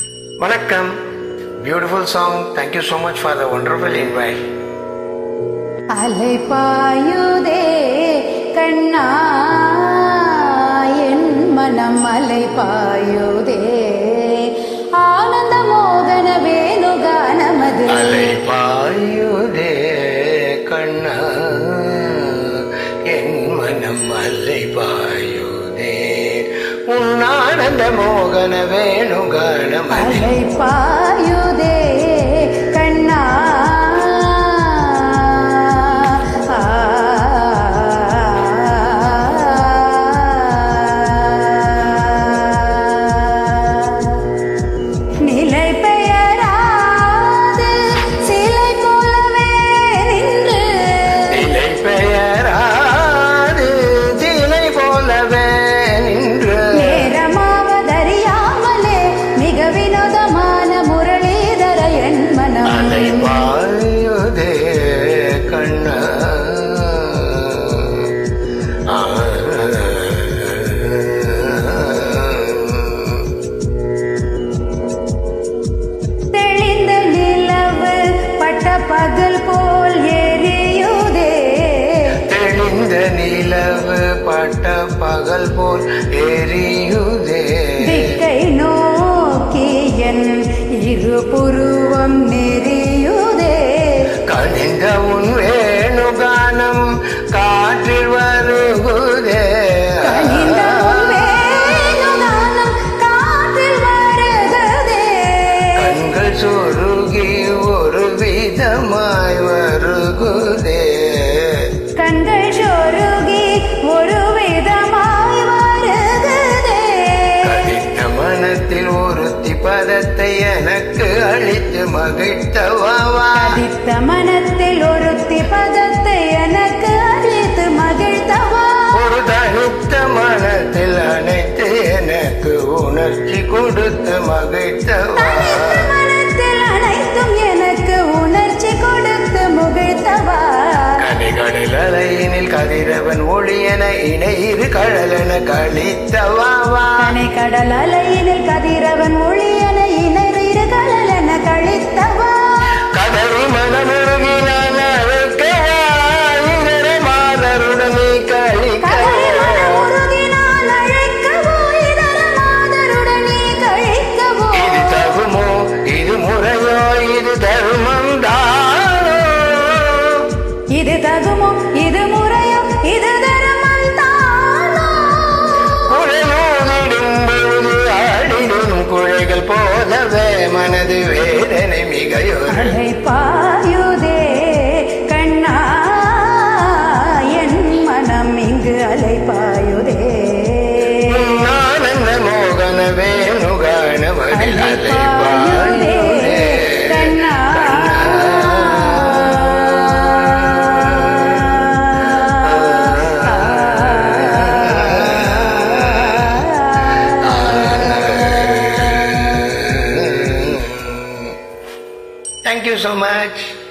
வணக்கம் beautiful song thank you so much for the wonderful invite Alai Payuthe கண்ணா என் மனம் அலை பாயுதே ஆனந்த மோகன வேணுகானமது அலை பாயுதே கண்ணா என் மனம் அலை பாயுதே உன்னானந்த மோகன வேணுகானமதி அலை பாயுதே கண்ணா நிலை பெயராது சிலை போலவே நின்று நிலை பெயராது திலை போலவே நின்று நேரமாவதறியாமலே மிக வினோதமான முரளிதர என் மனம் அலை பாயுதே கண்ணா ஆ. தெளிந்த நிலவு பட்ட பகல் போல் எரியுதே தெளிந்த நிலவு பட்ட பகல் போல் எரியுதே திக்கை நோக்கி என் இரு புருவம் நெறியுதே கனிந்த உன் வேணுகானம் காற்றில் வருகுதே கனிந்த உன் வேணுகானம் காற்றில் வருகுதே கண்கள் சொருகி ஒரு விதமாய் வருகுதே கண்கள் சொருகி ஒரு விதமாய் வருகுதே கடித்த மனத்தில் ஒருத்தி பதத்தை எனக்கு அளித்து மகிழ்த்தவாவா அதித்த மனத்தில் ஒருத்தி பதத்தை எனக்கு அளித்து மகிழ்த்தவா ஒரு தனித்த மனத்தில் அனைத்து எனக்கு உணர்ச்சி கொடுத்து மகிழ்த்தவா தனித்த மனத்தில் அனைத்தும் எனக்கு உணர்ச்சி கொடுத்து முகிழ்த்தவா கனிகளில் அலையினில் கதிரவன் ஒளியன இணையிரு கழலென கழித்தவாவா கனை கடல் அலையினில் கதிரவன் ஒளியன இணைறு கடலென கழித்தவா கடலில் மனமுருகி நான் அழைக்கவா இதர மாதருடன் நீ கடலை கழிக்கவா மனமுருகி நான் அழைக்கவோ இதர மாதருடன் நீ கழிக்கவோ இது தகுமோ இது முறையோ இது தர்மம் தானோ இது தகுமோ இது முறையோ இது தர்மம் தானோ குழலூதிடும் பொழுது ஆடிடும் குழைகள் போலவே மனது வேதனை மிகையொரு அலை பாயுதே கண்ணா என் மனம் இங்கு அலை பாயுதே ஆனந்த மோகன வேணுகான மதில் அலை அலை பாயுதே பாயுதே கண்ணா Thank you so much.